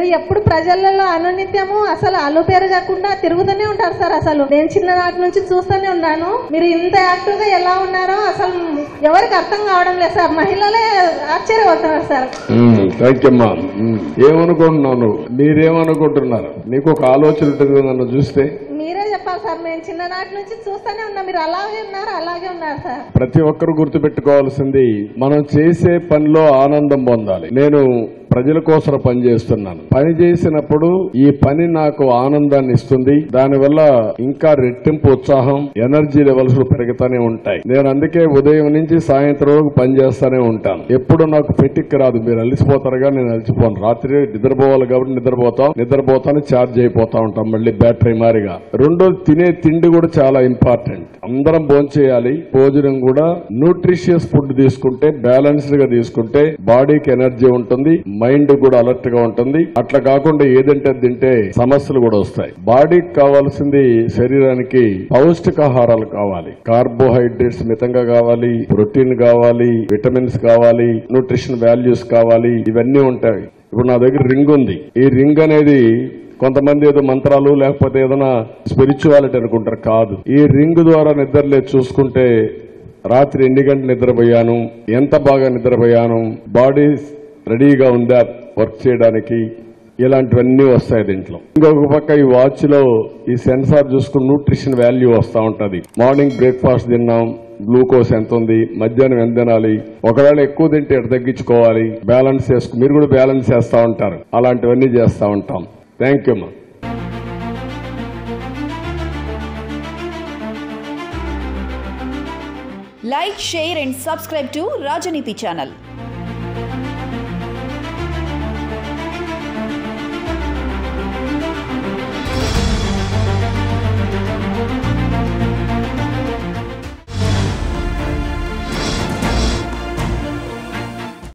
ఎప్పుడు ప్రజలలో అనునిత్యము అసలు అలుపేరు కాకుండా తిరుగుతూనే ఉంటారు సార్ అసలు నేను చిన్ననాటి నుంచి చూస్తూనే ఉన్నాను మీరు ఇంత యాక్టివ్ గా ఎలా ఉన్నారో అసలు ఎవరికి అర్థం కావడం లేదు సార్ మహిళలే ఆశ్చర్యపోతున్నారు సార్ థ్యాంక్ యూ అమ్మా ఉమ్. ఏమనుకుంటున్నాను మీరేమనుకుంటున్నారు నీకు ఒక ఆలోచన ఉంటుంది కదా నన్ను చూస్తే మీరే చెప్పాలి సార్ మేము చిన్ననాటి నుంచి చూస్తూనే ఉన్నాం మీరు అలాగే ఉన్నారు అలాగే ఉన్నారు సార్ ప్రతి ఒక్కరు గుర్తుపెట్టుకోవాల్సింది మనం చేసే పనిలో ఆనందం పొందాలి నేను ప్రజల కోసం పని చేస్తున్నాను పని చేసినప్పుడు ఈ పని నాకు ఆనందాన్ని ఇస్తుంది దానివల్ల ఇంకా రెట్టింపు ఉత్సాహం ఎనర్జీ లెవెల్స్ పెరుగుతూనే ఉంటాయి నేను అందుకే ఉదయం నుంచి సాయంత్రం వరకు పని చేస్తానే ఉంటాను ఎప్పుడు నాకు పెట్టిక్కి రాదు మీరు అలసిపోతారుగా నేను అలసిపోను రాత్రి నిద్రపోవాలి కాబట్టి నిద్రపోతాం నిద్రపోతాను ఛార్జ్ అయిపోతా ఉంటాం మళ్ళీ బ్యాటరీ మారిగా రెండోది తినే తిండి కూడా చాలా ఇంపార్టెంట్ అందరం భోంచేయాలి భోజనం కూడా న్యూట్రిషియస్ ఫుడ్ తీసుకుంటే బ్యాలెన్స్డ్ గా తీసుకుంటే బాడీకి ఎనర్జీ ఉంటుంది మైండ్ కూడా అలర్ట్ గా ఉంటుంది అట్లా కాకుండా ఏదంటే అది తింటే సమస్యలు కూడా వస్తాయి బాడీకి కావాల్సింది శరీరానికి పౌష్టికాహారాలు కావాలి కార్బోహైడ్రేట్స్ మితంగా కావాలి ప్రోటీన్ కావాలి విటమిన్స్ కావాలి న్యూట్రిషన్ వాల్యూస్ కావాలి ఇవన్నీ ఉంటాయి ఇప్పుడు నా దగ్గర రింగ్ ఉంది ఈ రింగ్ అనేది కొంతమంది ఏదో మంత్రాలు లేకపోతే ఏదైనా స్పిరిచువాలిటీ అనుకుంటారు కాదు ఈ రింగ్ ద్వారా నిద్రలే చూసుకుంటే రాత్రి ఎన్ని గంటలు నిద్రపోయాను ఎంత బాగా నిద్రపోయాను బాడీ రెడీగా ఉందా వర్క్ చేయడానికి ఇలాంటివన్నీ వస్తాయి దీంట్లో ఇంకొక పక్క ఈ వాచ్ లో ఈ సెన్సార్ చూసుకుని న్యూట్రిషన్ వాల్యూ వస్తా ఉంటది మార్నింగ్ బ్రేక్ఫాస్ట్ తిన్నాం గ్లూకోజ్ ఎంత ఉంది మధ్యాహ్నం ఎంత తినాలి ఒకవేళ ఎక్కువ తింటే ఎటు తగ్గించుకోవాలి బ్యాలెన్స్ చేసుకు మీరు కూడా బ్యాలెన్స్ చేస్తా ఉంటారు అలాంటివన్నీ చేస్తా ఉంటాం థ్యాంక్ యూ అమ్మా Like, share and subscribe to Rajaniti channel.